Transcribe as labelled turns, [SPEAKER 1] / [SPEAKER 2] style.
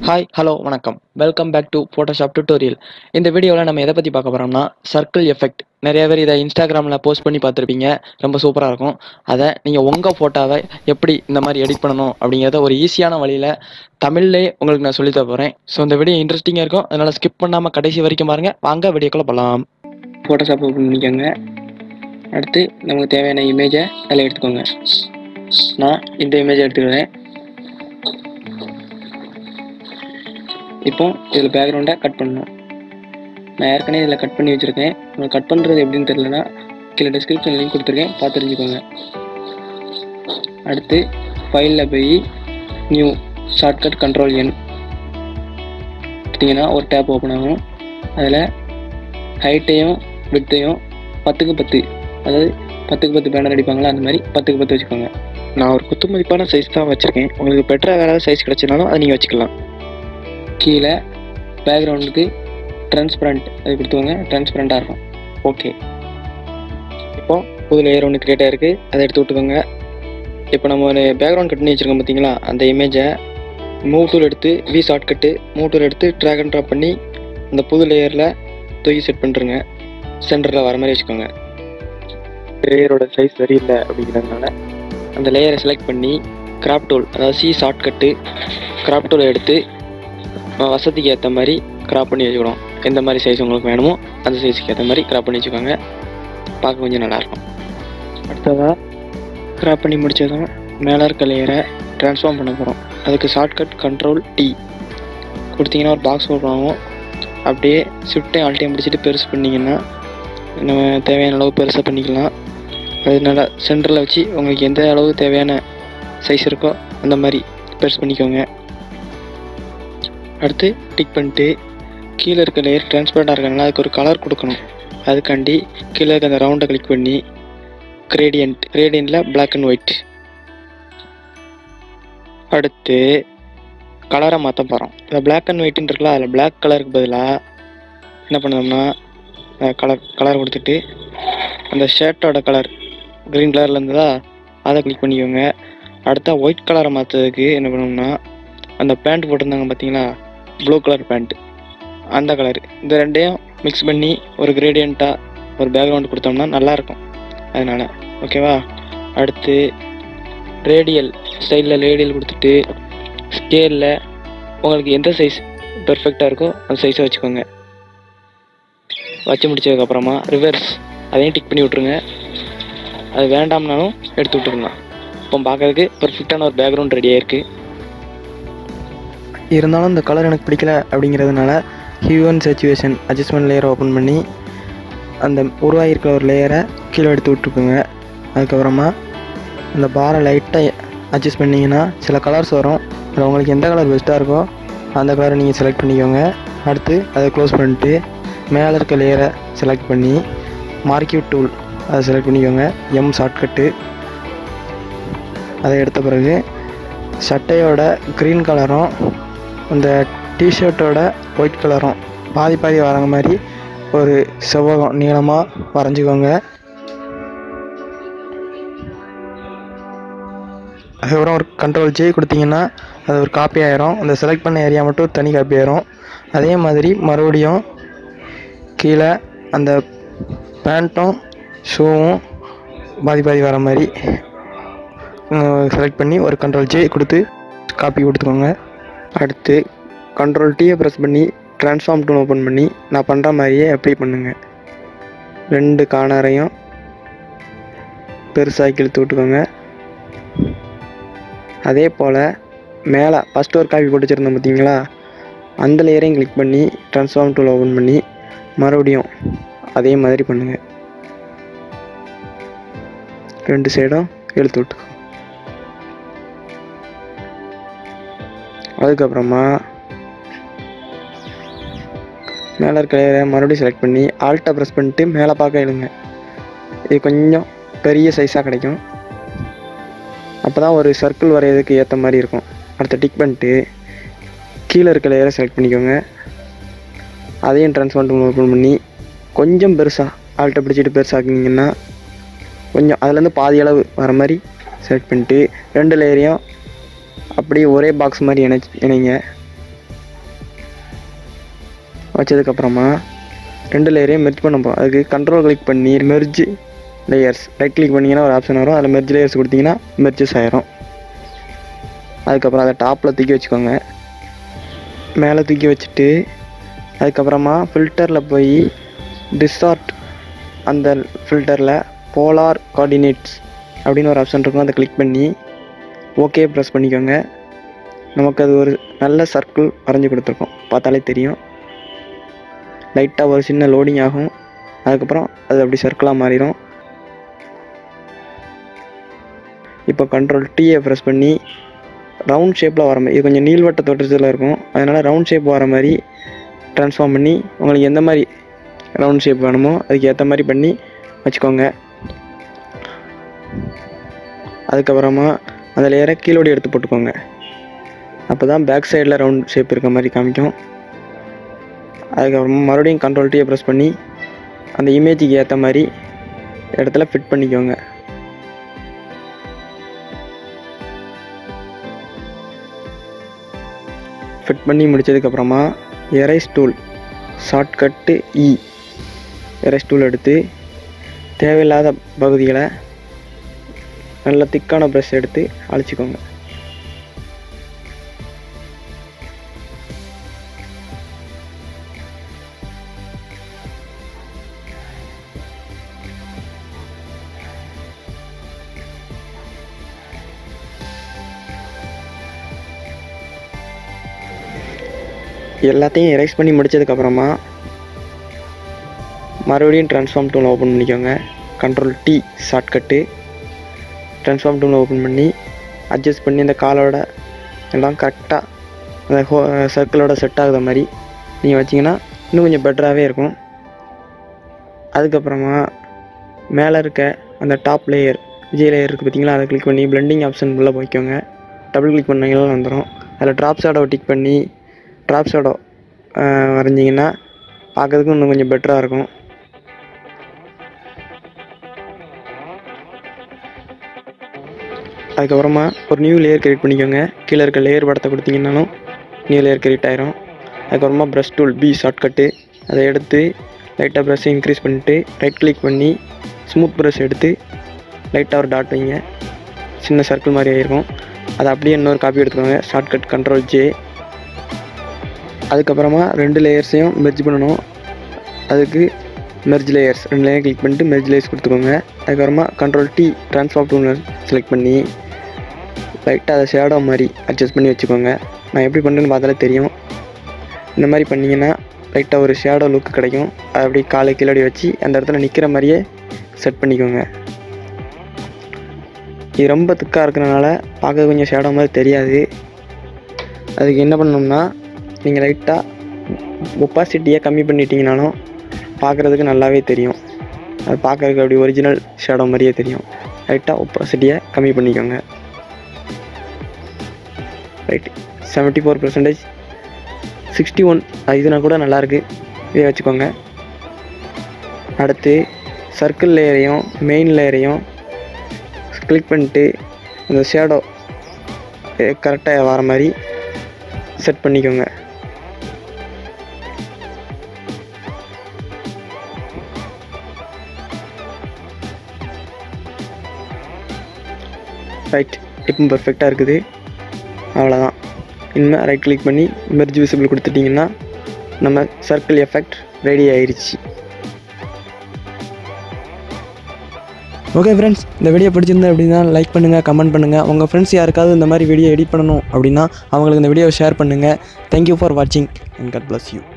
[SPEAKER 1] hi hello வணக்கம் welcome back to Photoshop tutorial இந்த வீடியோவில் நம்ம எதை பற்றி பார்க்க போகிறோம்னா சர்க்கிள் எஃபெக்ட் நிறைய பேர் இதை இன்ஸ்டாகிராமில் போஸ்ட் பண்ணி பார்த்துருப்பீங்க ரொம்ப சூப்பராக இருக்கும் அதை நீங்கள் உங்கள் ஃபோட்டோவை எப்படி இந்த மாதிரி எடிட் பண்ணணும் அப்படிங்கிறத ஒரு ஈஸியான வழியில் தமிழ்லே உங்களுக்கு நான் சொல்லித் தர போகிறேன் ஸோ இந்த வீடியோ இன்ட்ரெஸ்டிங்காக இருக்கும் அதனால் ஸ்கிப் பண்ணாமல் கடைசி வரைக்கும் பாருங்கள் வாங்க வீடியோக்குள்ளே போகலாம் ஃபோட்டோஷாப் ஓப்பன் பண்ணிக்கோங்க அடுத்து நமக்கு தேவையான இமேஜை அதில் எடுத்துக்கோங்க நான் இந்த இமேஜை எடுத்துக்கிறேன் இப்போ இதில் பேக்ரவுண்டை கட் பண்ணணும் நான் ஏற்கனவே இதில் கட் பண்ணி வச்சுருக்கேன் உங்களுக்கு கட் பண்ணுறது எப்படின்னு தெரியலனா கீழே டிஸ்கிரிப்ஷன் லிங்க் கொடுத்துருக்கேன் பார்த்து தெரிஞ்சுக்கோங்க அடுத்து ஃபைலில் போய் நியூ ஷார்ட்கட் கண்ட்ரோல் என் பார்த்தீங்கன்னா ஒரு டேப் ஓப்பன் ஆகும் அதில் ஹைட்டையும் விட்டையும் பத்துக்கு பத்து அதாவது பத்துக்கு பத்து பேனர் அடிப்பாங்களா அந்த மாதிரி பத்துக்கு பத்து வச்சுக்கோங்க நான் ஒரு குத்து மதிப்பான சைஸ் தான் வச்சுருக்கேன் உங்களுக்கு பெட்டராக வேறு சைஸ் கிடச்சினாலும் அதை நீங்கள் வச்சுக்கலாம் கீழே பேக்ரவுண்டுக்கு ட்ரான்ஸ்பரண்ட் அது கொடுத்துக்கோங்க ட்ரான்ஸ்பரண்ட்டாக இருக்கும் ஓகே இப்போ புது லேயர் ஒன்று கிரியேட் ஆயிருக்கு அதை எடுத்து விட்டுக்கோங்க இப்போ நம்ம ஒரு பேக்ரவுண்ட் கட் பண்ணி வச்சுருக்கோம் பார்த்தீங்களா அந்த இமேஜை மூவ் டூல் எடுத்து V shortcut move tool எடுத்து ட்ராக் அண்ட் ட்ராப் பண்ணி அந்த புது லேயரில் தூக்கி செட் பண்ணுறங்க சென்டரில் வர மாதிரி வச்சுக்கோங்க லேயரோட சைஸ் சரியில்லை அப்படிங்கிறதுனால அந்த லேயரை செலக்ட் பண்ணி கிராப் டூல் அதாவது சி ஷார்ட் கட்டு கிராப் டூலை எடுத்து நம்ம வசதிக்கு ஏற்ற மாதிரி கிராப் பண்ணி வச்சுக்கணும் எந்த மாதிரி சைஸ் உங்களுக்கு வேணுமோ அந்த சைஸுக்கு ஏற்ற மாதிரி கிராப் பண்ணி வச்சுக்கோங்க பார்க்க கொஞ்சம் நல்லாயிருக்கும் அடுத்ததாக கிராப் பண்ணி முடித்ததும் மேலே இருக்க லேயரை ட்ரான்ஸ்ஃபார்ம் பண்ண போகிறோம் அதுக்கு ஷார்ட்கட் கண்ட்ரோல் டி கொடுத்தீங்கன்னா ஒரு பாக்ஸ் ஓப்பன் ஆகும் அப்படியே ஷிஃப்ட்டையும் ஆல்ட்டையும் பிடிச்சிட்டு பெருசு பண்ணிங்கன்னா நம்ம தேவையான அளவு பெருசாக பண்ணிக்கலாம் அதனால சென்டரில் வச்சு உங்களுக்கு எந்த அளவு தேவையான சைஸ் இருக்கோ அந்த மாதிரி பெருசு பண்ணிக்கோங்க அடுத்து டிக் பண்ணிட்டு கீழே இருக்க லேயர் டிரான்ஸ்பரண்டாக இருக்கனால அதுக்கு ஒரு கலர் கொடுக்கணும் அதுக்காண்டி கீழே இருக்க அந்த ரவுண்டை கிளிக் பண்ணி கிரேடியன்ட் கிரேடியன்ட்டில் பிளாக் அண்ட் ஒயிட் அடுத்து கலரை மாற்ற போகிறோம் இந்த பிளாக் அண்ட் ஒயிட்னு இருக்குல்ல அதில் பிளாக் கலருக்கு பதிலாக என்ன பண்ணோம்னா கலர் கலர் கொடுத்துட்டு அந்த ஷர்ட்டோட கலர் க்ரீன் கலரில் இருந்ததா அதை கிளிக் பண்ணிக்கோங்க அடுத்தா ஒயிட் கலரை மாற்றுறதுக்கு என்ன பண்ணோம்னா அந்த பேண்ட் போட்டிருந்தாங்க பார்த்தீங்களா ப்ளூ கலர் பேண்ட் அந்த கலர் இந்த ரெண்டையும் மிக்ஸ் பண்ணி ஒரு கிரேடியண்ட்டாக ஒரு பேக்ரவுண்ட் கொடுத்தோம்னா நல்லாயிருக்கும் அதனால் ஓகேவா அடுத்து ரேடியல் ஸ்டைலில் ரேடியல் கொடுத்துட்டு ஸ்கேலில் உங்களுக்கு எந்த சைஸ் பெர்ஃபெக்டாக இருக்கோ அந்த சைஸை வச்சுக்கோங்க வச்சு முடிச்சதுக்கப்புறமா ரிவர்ஸ் அதையும் டிக் பண்ணி விட்ருங்க அது வேண்டாம்னாலும் எடுத்து விட்டுருங்க இப்போ பார்க்கறதுக்கு பெர்ஃபெக்டான ஒரு பேக்ரவுண்ட் ரெடி ஆயிருக்கு இருந்தாலும் இந்த கலர் எனக்கு பிடிக்கல அப்படிங்கிறதுனால ஹியூ அண்ட் சேச்சுவேஷன் அட்ஜஸ்ட்மெண்ட் லேயரை ஓப்பன் பண்ணி அந்த உருவாகிருக்கிற ஒரு லேயரை கீழே எடுத்து விட்டுருக்குங்க அதுக்கப்புறமா அந்த பாரை லைட்டாக அட்ஜஸ்ட் பண்ணிங்கன்னா சில கலர்ஸ் வரும் அதில் உங்களுக்கு எந்த கலர் பெஸ்ட்டாக இருக்கோ அந்த கலரை நீங்கள் செலக்ட் பண்ணிக்கோங்க அடுத்து அதை க்ளோஸ் பண்ணிட்டு மேலே இருக்க லேயரை செலக்ட் பண்ணி மார்க்கியூ டூல் அதை செலக்ட் பண்ணிக்கோங்க எம் ஷார்ட்கட்டு அதை எடுத்த பிறகு சட்டையோட க்ரீன் கலரும் அந்த டிஷர்ட்டோட ஒயிட் கலரும் பாதி பாதி வரங்க மாதிரி ஒரு செவ்வகம் நீளமாக வரைஞ்சிக்கோங்க அதுக்கப்புறம் ஒரு கண்ட்ரோல் ஜே கொடுத்தீங்கன்னா அது ஒரு காப்பி ஆயிரும் அந்த செலக்ட் பண்ண ஏரியா மட்டும் தனி காப்பி ஆயிரும் அதே மாதிரி மறுபடியும் கீழே அந்த பேண்ட்டும் ஷூவும் பாதி பாதி வர மாதிரி செலக்ட் பண்ணி ஒரு கண்ட்ரோல் ஜே கொடுத்து காப்பி கொடுத்துக்கோங்க அடுத்து கண்ட்ரோல் டீயை ப்ரெஸ் பண்ணி ட்ரான்ஸ்ஃபார்ம் டூல் ஓப்பன் பண்ணி நான் பண்ணுற மாதிரியே அப்ளை பண்ணுங்கள் ரெண்டு கார்னரையும் பெருசாக இழுத்து விட்டுக்கோங்க அதே போல் மேலே ஃபஸ்ட்டு ஒரு காப்பி போட்டு வச்சுருந்தோம் பார்த்தீங்களா அந்த லேயரையும் கிளிக் பண்ணி ட்ரான்ஸ்ஃபார்ம் டூல் ஓப்பன் பண்ணி மறுபடியும் அதே மாதிரி பண்ணுங்கள் ரெண்டு சைடும் இழுத்து விட்டுக்கோங்க அதுக்கப்புறமா மேலே இருக்க லேயரை மறுபடியும் செலக்ட் பண்ணி ஆல்ட்டை ப்ரெஸ் பண்ணிட்டு மேலே பார்க்க இழுங்க இது கொஞ்சம் பெரிய சைஸாக கிடைக்கும் அப்போ தான் ஒரு சர்க்கிள் வரைகிறதுக்கு ஏற்ற மாதிரி இருக்கும் அடுத்த டிக் பண்ணிட்டு கீழே இருக்க லேயரை செலக்ட் பண்ணிக்கோங்க அதையும் ட்ரான்ஸ்ஃபார்ம் ஓப்பன் பண்ணி கொஞ்சம் பெருசாக ஆல்ட்டை பிடிச்சிட்டு பெருசாக்குனீங்கன்னா கொஞ்சம் அதுலேருந்து பாதி அளவு வர மாதிரி செலக்ட் பண்ணிட்டு ரெண்டு லேயரையும் அப்படியே ஒரே பாக்ஸ் மாதிரி இணை இணைங்க வச்சதுக்கப்புறமா ரெண்டு லேயரையும் மெர்ஜ் பண்ண போகிறோம் அதுக்கு கண்ட்ரோல் கிளிக் பண்ணி மெர்ஜ் லேயர்ஸ் ரைட் கிளிக் பண்ணிங்கன்னா ஒரு ஆப்ஷன் வரும் அதில் மெர்ஜ் லேயர்ஸ் கொடுத்தீங்கன்னா மெர்ஜஸ் ஆயிரும் அதுக்கப்புறம் அதை டாப்பில் தூக்கி வச்சுக்கோங்க மேலே தூக்கி வச்சுட்டு அதுக்கப்புறமா ஃபில்டரில் போய் டிஸ்டார்ட் அந்த ஃபில்டரில் போலார் கோஆர்டினேட்ஸ் அப்படின்னு ஒரு ஆப்ஷன் இருக்கும் அதை கிளிக் பண்ணி ஓகே ப்ரெஸ் பண்ணிக்கோங்க நமக்கு அது ஒரு நல்ல சர்க்கிள் வரைஞ்சி கொடுத்துருக்கோம் பார்த்தாலே தெரியும் லைட்டாக ஒரு சின்ன லோடிங் ஆகும் அதுக்கப்புறம் அது அப்படி சர்க்கிளாக மாறிடும் இப்போ கண்ட்ரோல் டீயை ப்ரெஸ் பண்ணி ரவுண்ட் ஷேப்பில் வர மாதிரி இது கொஞ்சம் நீள்வட்ட தோற்றத்தில் இருக்கும் அதனால் ரவுண்ட் ஷேப் வர மாதிரி ட்ரான்ஸ்ஃபார்ம் பண்ணி உங்களுக்கு எந்த மாதிரி ரவுண்ட் ஷேப் வேணுமோ அதுக்கு ஏற்ற மாதிரி பண்ணி வச்சுக்கோங்க அதுக்கப்புறமா அந்த லேயரை கீழோடி எடுத்து போட்டுக்கோங்க அப்போ தான் பேக் சைடில் ரவுண்ட் ஷேப் இருக்க மாதிரி காமிக்கும் அதுக்கப்புறமா மறுபடியும் கண்ட்ரோல் டீயை ப்ரெஸ் பண்ணி அந்த இமேஜுக்கு ஏற்ற மாதிரி இடத்துல ஃபிட் பண்ணிக்கோங்க ஃபிட் பண்ணி முடிச்சதுக்கப்புறமா erase tool shortcut E erase tool எடுத்து தேவையில்லாத பகுதிகளை நல்ல திக்கான ப்ரஷ் எடுத்து அழிச்சிக்கோங்க எல்லாத்தையும் எரேஸ் பண்ணி முடிச்சதுக்கப்புறமா மறுபடியும் ட்ரான்ஸ்ஃபார்ம் டூலை ஓப்பன் பண்ணிக்கோங்க கண்ட்ரோல் டி ஷார்ட்கட்டு ட்ரான்ஸ்ஃபார்ம் டூலை ஓப்பன் பண்ணி அட்ஜஸ்ட் பண்ணி அந்த காலோட எல்லாம் கரெக்டாக அந்த ஹோ சர்க்கிளோட செட் ஆகுற மாதிரி நீங்கள் வச்சிங்கன்னா இன்னும் கொஞ்சம் பெட்டராகவே இருக்கும் அதுக்கப்புறமா மேலே இருக்க அந்த டாப் லேயர் விஜய் லேயர் இருக்குது பார்த்தீங்களா அதை கிளிக் பண்ணி பிளெண்டிங் ஆப்ஷன் உள்ளே போய்க்கோங்க டபுள் கிளிக் பண்ணீங்கன்னா வந்துடும் அதில் ட்ராப் ஷேடோ டிக் பண்ணி ட்ராப் ஷேடோ வரைஞ்சிங்கன்னா பார்க்கறதுக்கு இன்னும் கொஞ்சம் பெட்டராக இருக்கும் அதுக்கப்புறமா ஒரு நியூ லேயர் கிரியேட் பண்ணிக்கோங்க கீழே இருக்க லேயர் படத்தை கொடுத்தீங்கன்னாலும் நியூ லேயர் கிரியேட் ஆயிரும் அதுக்கப்புறமா ப்ரஷ் டூல் பி ஷார்ட்கட்டு அதை எடுத்து லைட்டாக ப்ரஷ்ஷை இன்க்ரீஸ் பண்ணிட்டு ரைட் கிளிக் பண்ணி ஸ்மூத் ப்ரஷ் எடுத்து லைட்டாக ஒரு டாட் வைங்க சின்ன சர்க்கிள் மாதிரி ஆயிருக்கும் அதை அப்படியே இன்னொரு காப்பி எடுத்துக்கோங்க ஷார்ட்கட் கண்ட்ரோல் ஜே அதுக்கப்புறமா ரெண்டு லேயர்ஸையும் மெர்ஜ் பண்ணணும் அதுக்கு மெர்ஜ் லேயர்ஸ் ரெண்டு லேயர் கிளிக் பண்ணிட்டு மெர்ஜ் லேயர்ஸ் கொடுத்துக்கோங்க அதுக்கப்புறமா control T transform tool select பண்ணி லைட்டாக அதை ஷேடோ மாதிரி அட்ஜஸ்ட் பண்ணி வச்சுக்கோங்க நான் எப்படி பண்ணுறேன்னு பார்த்தாலே தெரியும் இந்த மாதிரி பண்ணிங்கன்னா லைட்டாக ஒரு ஷேடோ லுக் கிடைக்கும் அதை அப்படி காலை கீழடி வச்சு அந்த இடத்துல நிற்கிற மாதிரியே செட் பண்ணிக்கோங்க இது ரொம்ப திக்காக இருக்கிறனால பார்க்க கொஞ்சம் ஷேடோ மாதிரி தெரியாது அதுக்கு என்ன பண்ணணும்னா நீங்கள் லைட்டாக ஒப்பாசிட்டியை கம்மி பண்ணிட்டீங்கனாலும் பார்க்குறதுக்கு நல்லாவே தெரியும் அது பார்க்குறதுக்கு அப்படி ஒரிஜினல் ஷேடோ மாதிரியே தெரியும் லைட்டாக ஒப்பாசிட்டியை கம்மி பண்ணிக்கோங்க right seventy four percentage sixty one இதுனா கூட நல்லாயிருக்கு இதே வச்சுக்கோங்க அடுத்து சர்க்கிள் லேயரையும் மெயின் லேயரையும் கிளிக் பண்ணிட்டு அந்த ஷேடோ கரெக்டாக வர மாதிரி செட் பண்ணிக்கோங்க ரைட் இப்போ பர்ஃபெக்டாக இருக்குது அவ்வளோதான் இனிமேல் ரைட் கிளிக் பண்ணி மெர்ஜ் விசிபிள் கொடுத்துட்டிங்கன்னா நம்ம சர்க்கிள் எஃபெக்ட் ரெடி ஆயிடுச்சு ஓகே ஃப்ரெண்ட்ஸ் இந்த வீடியோ பிடிச்சிருந்தா அப்படின்னா லைக் பண்ணுங்கள் கமெண்ட் பண்ணுங்கள் உங்கள் ஃப்ரெண்ட்ஸ் யாருக்காவது இந்த மாதிரி வீடியோ எடிட் பண்ணணும் அப்படின்னா அவங்களுக்கு இந்த வீடியோவை ஷேர் பண்ணுங்கள் தேங்க்யூ ஃபார் வாட்சிங் அண்ட் கட் bless யூ